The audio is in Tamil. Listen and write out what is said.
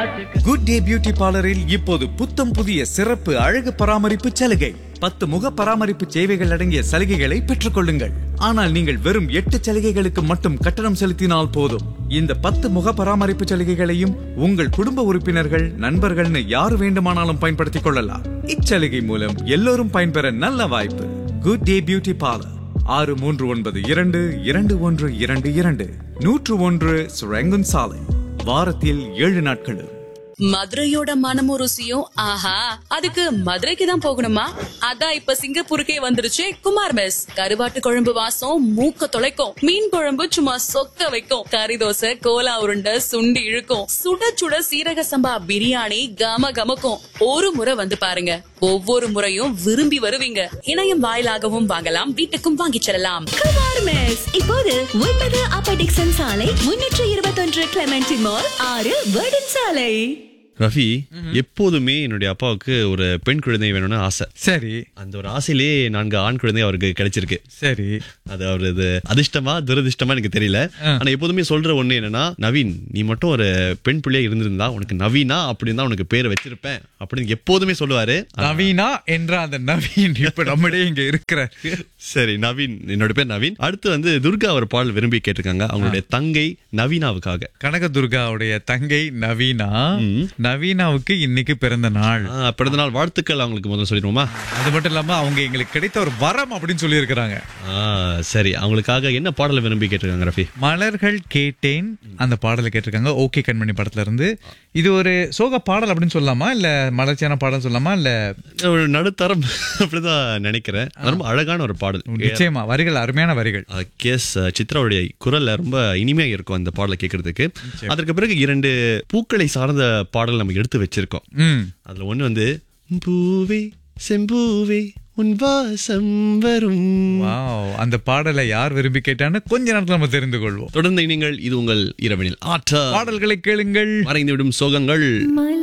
குட் டே பியூட்டி பார்லரில் இப்போது புத்தம் புதிய சிறப்பு அழகு பராமரிப்பு சலுகை பத்து முக பராமரிப்பு சேவைகள் அடங்கிய சலுகைகளை பெற்றுக் கொள்ளுங்கள் ஆனால் நீங்கள் வெறும் எட்டு சலுகைகளுக்கு மட்டும் கட்டணம் செலுத்தினால் போதும் இந்த பத்து முக பராமரிப்பு சலுகைகளையும் உங்கள் குடும்ப உறுப்பினர்கள் நண்பர்கள்னு யார் வேண்டுமானாலும் பயன்படுத்திக் கொள்ளலாம் இச்சலுகை மூலம் எல்லோரும் பயன்பெற நல்ல வாய்ப்பு குட் டே பியூட்டி பார்லர் ஆறு மூன்று ஒன்பது இரண்டு இரண்டு ஒன்று இரண்டு இரண்டு நூற்று ஒன்று சுரங்குன் சாலை வாரத்தில் ஏழு நாட்களும் மதுரையோட மனமும் ருசியும் ஆஹா அதுக்கு மதுரைக்கு தான் போகணுமா அதான் இப்ப சிங்கப்பூருக்கே வந்துருச்சு குமார் மெஸ் கருவாட்டு குழம்பு வாசம் மூக்க தொலைக்கும் மீன் குழம்பு சும்மா சொக்க வைக்கும் கறி தோசை கோலா உருண்டை சுண்டி இழுக்கும் சுட சுட சீரக சம்பா பிரியாணி கம கமக்கும் ஒரு முறை வந்து பாருங்க ஒவ்வொரு முறையும் விரும்பி வருவீங்க இணையம் வாயிலாகவும் வாங்கலாம் வீட்டுக்கும் வாங்கிச் செல்லலாம் குமார் மெஸ் இப்போது ஒன்பது அப்ப டிக்சன் சாலை முன்னூற்று இருபத்தொன்று கிளமெண்டி மால் ஆறு வேர்டன் சாலை ரஃபி எப்போதுமே என்னுடைய அப்பாவுக்கு ஒரு பெண் குழந்தை வேணும்னு ஆசை சரி அந்த ஒரு ஆசையிலேயே நான்கு ஆண் குழந்தை அவருக்கு கிடைச்சிருக்கு சரி அது அவரது அதிர்ஷ்டமா துரதிர்ஷ்டமா எனக்கு தெரியல ஆனா எப்போதுமே சொல்ற ஒண்ணு என்னன்னா நவீன் நீ மட்டும் ஒரு பெண் பிள்ளையா இருந்திருந்தா உனக்கு நவீனா அப்படின்னு தான் உனக்கு பேரை வச்சிருப்பேன் அப்படின்னு எப்போதுமே சொல்லுவாரு நவீனா என்ற அந்த நவீன் இப்ப நம்மிடையே இங்க இருக்கிறாரு சரி நவீன் என்னோட பேர் நவீன் அடுத்து வந்து துர்கா ஒரு பாடல் விரும்பி கேட்டிருக்காங்க அவங்களுடைய தங்கை நவீனாவுக்காக கனக துர்காவுடைய தங்கை நவீனா நவீனாவுக்கு இன்னைக்கு பிறந்த நாள் ஆ, பிறந்த நாள் வாழ்த்துக்கள் அவங்களுக்கு முதல்ல சொல்லிடுவோமா அது மட்டும் இல்லாம அவங்க எங்களுக்கு கிடைத்த ஒரு வரம் அப்படின்னு சொல்லி இருக்கிறாங்க ஆ, சரி அவங்களுக்காக என்ன பாடலை விரும்பி கேட்டிருக்காங்க ரஃபி மலர்கள் கேட்டேன் அந்த பாடலை கேட்டிருக்காங்க ஓகே கண்மணி படத்துல இருந்து இது ஒரு சோக பாடல் அப்படின்னு சொல்லலாமா இல்ல மலர்ச்சியான பாடல் சொல்லலாமா இல்ல ஒரு நடுத்தரம் அப்படிதான் நினைக்கிறேன் ரொம்ப அழகான ஒரு பாடல் நிச்சயமா வரிகள் அருமையான வரிகள் கேஸ் சித்ராவுடைய குரல்ல ரொம்ப இனிமையா இருக்கும் அந்த பாடலை கேட்கறதுக்கு அதற்கு பிறகு இரண்டு பூக்களை சார்ந்த பாடல் நம்ம எடுத்து வச்சிருக்கோம் ம் அதுல ஒண்ணு வந்து பூவே செம்பூவே உன் வாசம் வரும் வாவ் அந்த பாடலை யார் விரும்பி கேட்டான்னு கொஞ்ச நேரத்துல நம்ம தெரிந்து கொள்வோம் தொடர்ந்து நீங்கள் இது உங்கள் இரவனில் ஆற்ற பாடல்களை கேளுங்கள் மறைந்துவிடும் சோகங்கள் மலர்